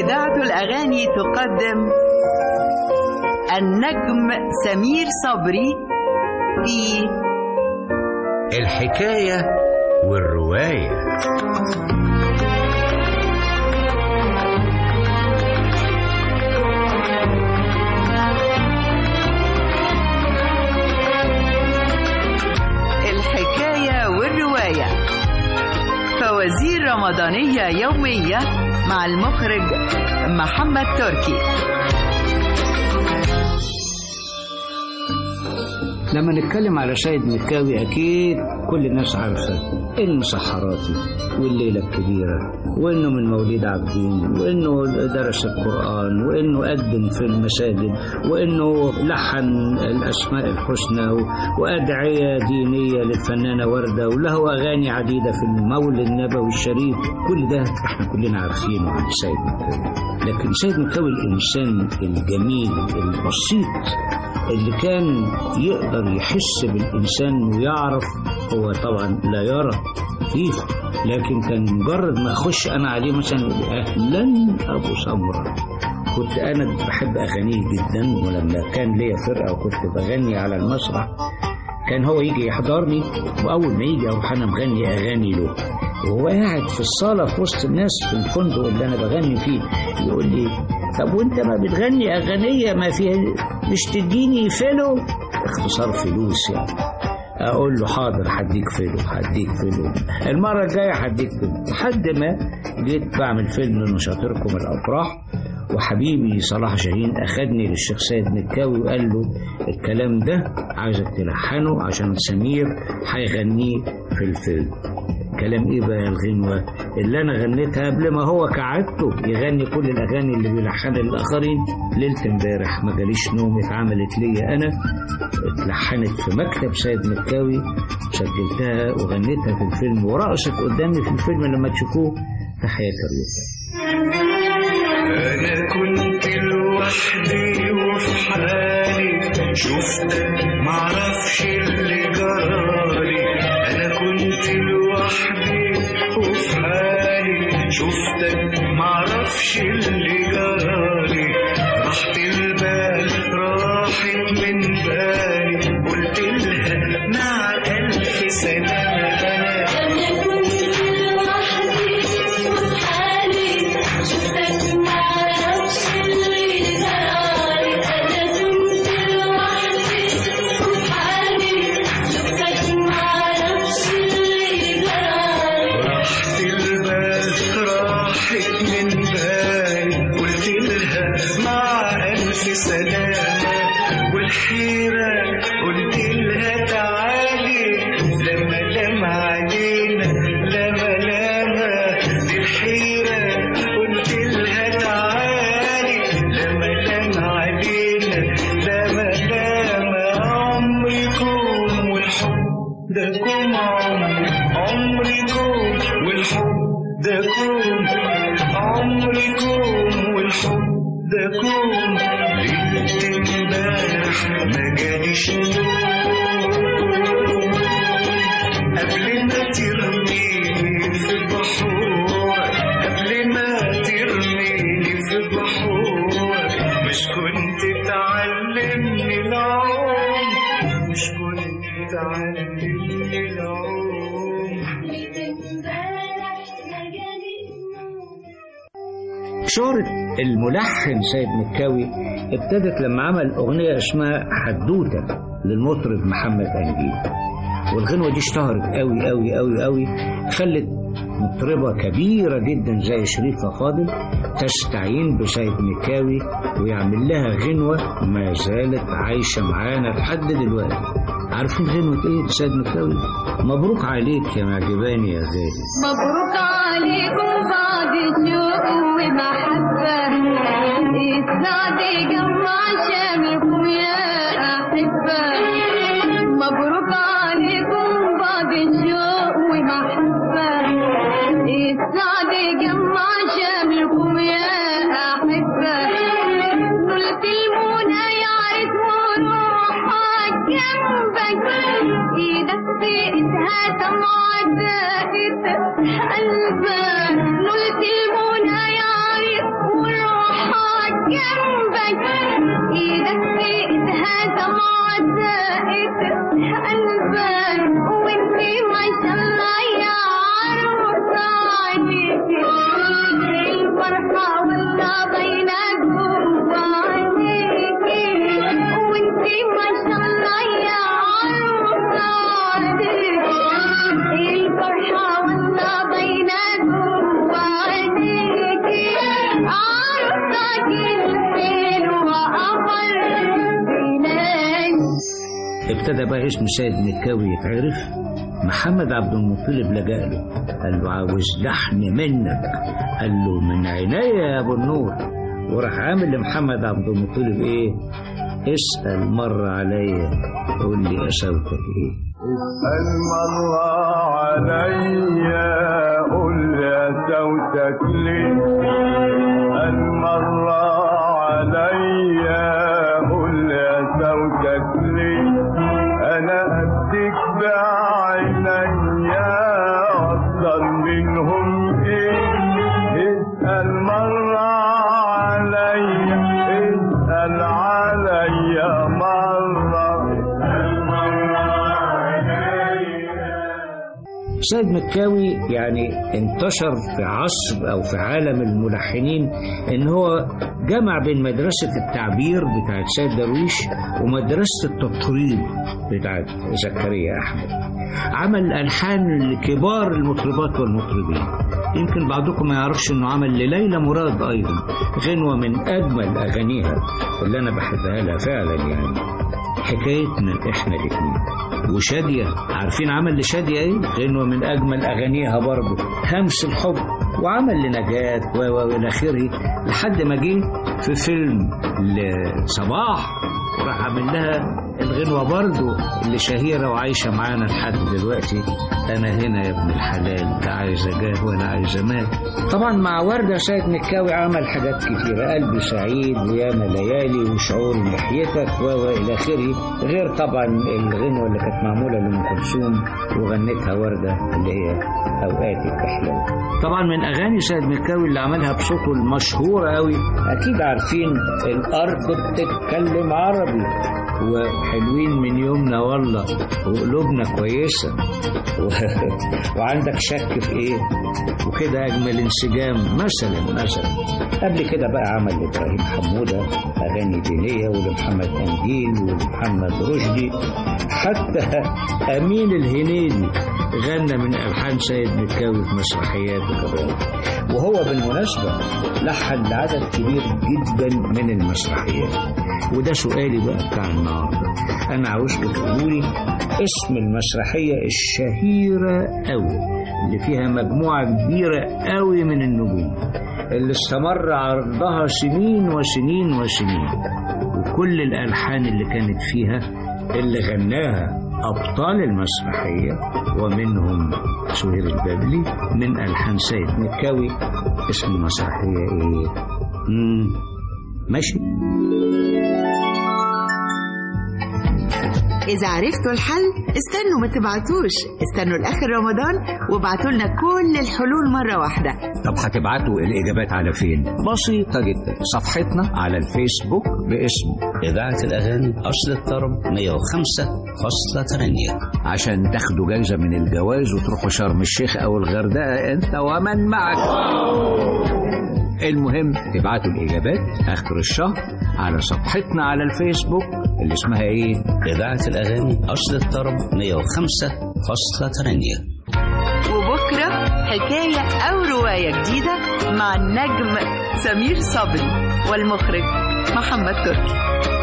إذاعة الأغاني تقدم النجم سمير صبري في الحكاية والرواية الحكاية والرواية فوازير رمضانية يومية مع المخرج محمد تركي لما نتكلم على سيد مكاوي أكيد كل الناس عارفة المسحراتي والليلة الكبيرة وإنه من مواليد عابدين وإنه درس القرآن وإنه قدم في المساجد وإنه لحن الأسماء الحسنى وأدعية دينية للفنانة وردة وله أغاني عديدة في المولد النبوي الشريف كل ده إحنا كلنا عارفينه عن سيد مكاوي لكن سيد مكاوي الإنسان الجميل البسيط اللي كان يقدر يحس بالإنسان ويعرف هو طبعا لا يرى كيف لكن كان مجرد ما أخش أنا عليه مثلا أهلا أبو سمرة كنت أنا بحب أغانيه جدا ولما كان ليا فرقة وكنت بغني على المسرح كان هو يجي يحضرني وأول ما يجي أروح أنا مغني أغاني له وهو قاعد في الصالة في وسط الناس في الفندق اللي أنا بغني فيه يقول لي طب وأنت ما بتغني أغنية ما فيها مش تديني فيلو اختصار فلوس يعني اقول له حاضر هديك فيلو هديك فيلو المره الجايه هديك فيلو لحد ما جيت بعمل فيلم نشاطركم الافراح وحبيبي صلاح شاهين اخدني للشيخ سيد مكاوي وقال له الكلام ده عايزك تلحنه عشان سمير هيغنيه في الفيلم كلام ايه بقى يا الغنوة اللي انا غنيتها قبل ما هو كعادته يغني كل الاغاني اللي بيلحنها للاخرين ليلة امبارح ما جاليش نوم اتعملت ليا انا اتلحنت في مكتب سيد مكاوي سجلتها وغنيتها في الفيلم ورقصت قدامي في الفيلم لما تشوفوه في حياة الرياضة أنا كنت لوحدي وفي حالي شفتك معرفش اللي جرالي أنا كنت لوحدي وفي حالي شفتك معرفش اللي جرالي راحت البال راحت من بالي قلت لها مع ألف سلامة أنا أنا كنت لوحدي وفي حالي شفتك معرفش اللي جرالي أنا كنت لوحدي وفي حالي شفتك معرفش اللي جرالي راحت البال راحت من بالي قلت لها مع ألف سلامة والحيرة قلت لها تعالي لما لما علينا لما لما دي الحيرة قلت لها تعالي لما لما علينا لما لما عمركم والحب ده كوم عمري عمركم والحب ده كوم عمركم والحب ده كوم ليلة امبارح ما جاليش نوم قبل ما ترميني في بحور قبل ما ترميني في بحور مش كنت تعلمني العوم مش كنت تعلمني العوم امبارح ما جالي النوم شهرة الملحن سيد مكاوي ابتدت لما عمل أغنية اسمها حدوتة للمطرب محمد أنجيل والغنوة دي اشتهرت قوي قوي قوي قوي خلت مطربة كبيرة جدا زي شريفة فاضل تستعين بسيد مكاوي ويعمل لها غنوة ما زالت عايشة معانا لحد دلوقتي عارفين غنوة ايه سيد مكاوي؟ مبروك عليك يا معجباني يا غالي مبروك عليكم بعد شوق ومحبة السعد جمع شاملكم يا أحبة مبروك عليكم بعد شوق ومحبة السعد جمع شاملكم يا أحبة قلت المنى يا عرس وروحك جنبك ايدك في ايدها سمعت قلبك نلت المنى يا عريق وروحك جنبك ايدك في ايدها سمعت قلبك وانت ما شاء الله يا عروس عليك الفرحة والله بينكم وعليك وانت ما شاء الله يا عروس عليك الفرحة والله بينكم وعليك عروسك الحلوة أمر بينك ابتدى بقى اسم سيد مكاوي يتعرف محمد عبد المطلب لجأ له قال له عاوز لحن منك قال له من عينيا يا ابو النور وراح عامل لمحمد عبد المطلب ايه اسأل مرة عليا قول لي قساوتك ايه المرة عليا قل يا سوتك ليه المرة عليا قل يا سوتك ليه أنا أديك بعينيا أفضل منهم إيه اسأل مرة عليا اسأل عليا مرة اسأل مرة عليا سيد مكاوي يعني انتشر في عصر او في عالم الملحنين ان هو جمع بين مدرسة التعبير بتاعت سيد درويش ومدرسة التطريب بتاعت زكريا احمد عمل الحان لكبار المطربات والمطربين يمكن بعضكم ما يعرفش انه عمل لليلى مراد ايضا غنوة من اجمل اغانيها اللي انا بحبها لها فعلا يعني حكايتنا احنا الاثنين وشادية عارفين عمل لشادية ايه؟ غنوة من أجمل أغانيها برضه همس الحب وعمل لنجاة و و إلى آخره لحد ما جه في فيلم لصباح وراح عامل لها الغنوة برضه اللي شهيرة وعايشة معانا لحد دلوقتي أنا هنا يا ابن الحلال لا عايزة جاه ولا عايزة مال طبعا مع وردة سيد مكاوي عمل حاجات كتيرة قلبي سعيد وياما ليالي وشعور ناحيتك و و إلى آخره غير طبعا الغنوة اللي كانت معمولة لأم كلثوم وغنتها وردة اللي هي أوقاتي بتحلم طبعا من أغاني سيد مكاوي اللي عملها بصوته المشهورة قوي أكيد عارفين الأرض بتتكلم عربي وحلوين من يومنا والله وقلوبنا كويسة و... وعندك شك في ايه وكده اجمل انسجام مثلا مثلا قبل كده بقى عمل لابراهيم حموده اغاني دينيه ولمحمد انديل ولمحمد رشدي حتى امين الهنيدي غنى من الحان سيد مكاوي في مسرحياته كمان وهو بالمناسبه لحن لعدد كبير جدا من المسرحيات وده سؤالي بقى بتاع النهارده انا عاوزكم تقولوا لي اسم المسرحيه الشهيره قوي اللي فيها مجموعه كبيره قوي من النجوم اللي استمر عرضها سنين وسنين وسنين وكل الالحان اللي كانت فيها اللي غناها أبطال المسرحية ومنهم سهير البابلي من ألحان سيد مكاوي اسم المسرحية إيه؟ مم. ماشي إذا عرفتوا الحل استنوا ما تبعتوش استنوا لآخر رمضان وابعتوا لنا كل الحلول مرة واحدة طب هتبعتوا الإجابات على فين؟ بسيطة جدا صفحتنا على الفيسبوك باسم إذاعة الأغاني أصل الطرب 105.8 عشان تاخدوا جايزة من الجواز وتروحوا شرم الشيخ أو الغردقة أنت ومن معك المهم تبعتوا الإجابات آخر الشهر على صفحتنا على الفيسبوك اللي اسمها إيه؟ إذاعة الأغاني أصل الطرب 105.8 وبكرة حكاية أو رواية جديدة مع النجم سمير صبري والمخرج محمد تركي